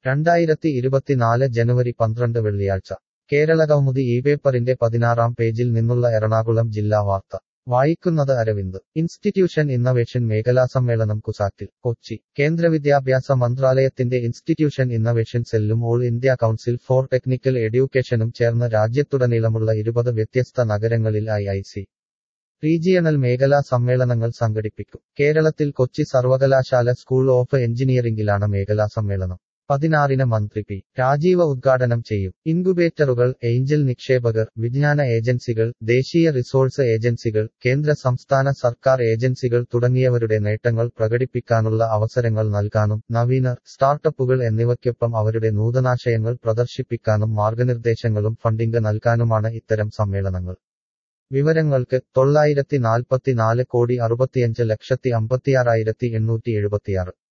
രണ്ടായിരത്തി ഇരുപത്തിനാല് ജനുവരി പന്ത്രണ്ട് വെള്ളിയാഴ്ച കേരളകൗമുദി ഈ പേപ്പറിന്റെ പതിനാറാം പേജിൽ നിന്നുള്ള എറണാകുളം ജില്ലാ വാർത്ത വായിക്കുന്നത് അരവിന്ദ് ഇൻസ്റ്റിറ്റ്യൂഷൻ ഇന്നവേഷൻ മേഖലാ സമ്മേളനം കുസാറ്റിൽ കൊച്ചി കേന്ദ്ര വിദ്യാഭ്യാസ മന്ത്രാലയത്തിന്റെ ഇൻസ്റ്റിറ്റ്യൂഷൻ ഇന്നവേഷൻ സെല്ലും all India council for technical എഡ്യൂക്കേഷനും ചേർന്ന് രാജ്യത്തുടനീളമുള്ള ഇരുപത് വ്യത്യസ്ത നഗരങ്ങളിൽ ഐ ഐ സി റീജിയണൽ മേഖലാ സമ്മേളനങ്ങൾ സംഘടിപ്പിക്കും കേരളത്തിൽ കൊച്ചി സർവകലാശാല സ്കൂൾ ഓഫ് എഞ്ചിനീയറിംഗിലാണ് മേഖലാ സമ്മേളനം പതിനാറിന് മന്ത്രി പി രാജീവ ഉദ്ഘാടനം ചെയ്യും ഇൻകുബേറ്ററുകൾ ഏഞ്ചൽ നിക്ഷേപകർ വിജ്ഞാന ഏജൻസികൾ ദേശീയ റിസോഴ്സ് ഏജൻസികൾ കേന്ദ്ര സംസ്ഥാന സർക്കാർ ഏജൻസികൾ തുടങ്ങിയവരുടെ നേട്ടങ്ങൾ പ്രകടിപ്പിക്കാനുള്ള അവസരങ്ങൾ നൽകാനും നവീനർ സ്റ്റാർട്ടപ്പുകൾ എന്നിവയ്ക്കൊപ്പം അവരുടെ നൂതനാശയങ്ങൾ പ്രദർശിപ്പിക്കാനും മാർഗനിർദ്ദേശങ്ങളും ഫണ്ടിംഗ് നൽകാനുമാണ് ഇത്തരം സമ്മേളനങ്ങൾ വിവരങ്ങൾക്ക് തൊള്ളായിരത്തി നാൽപ്പത്തിനാല് കോടി അറുപത്തിയഞ്ച് ലക്ഷത്തി അമ്പത്തിയാറായിരത്തി എണ്ണൂറ്റി എഴുപത്തിയാറ്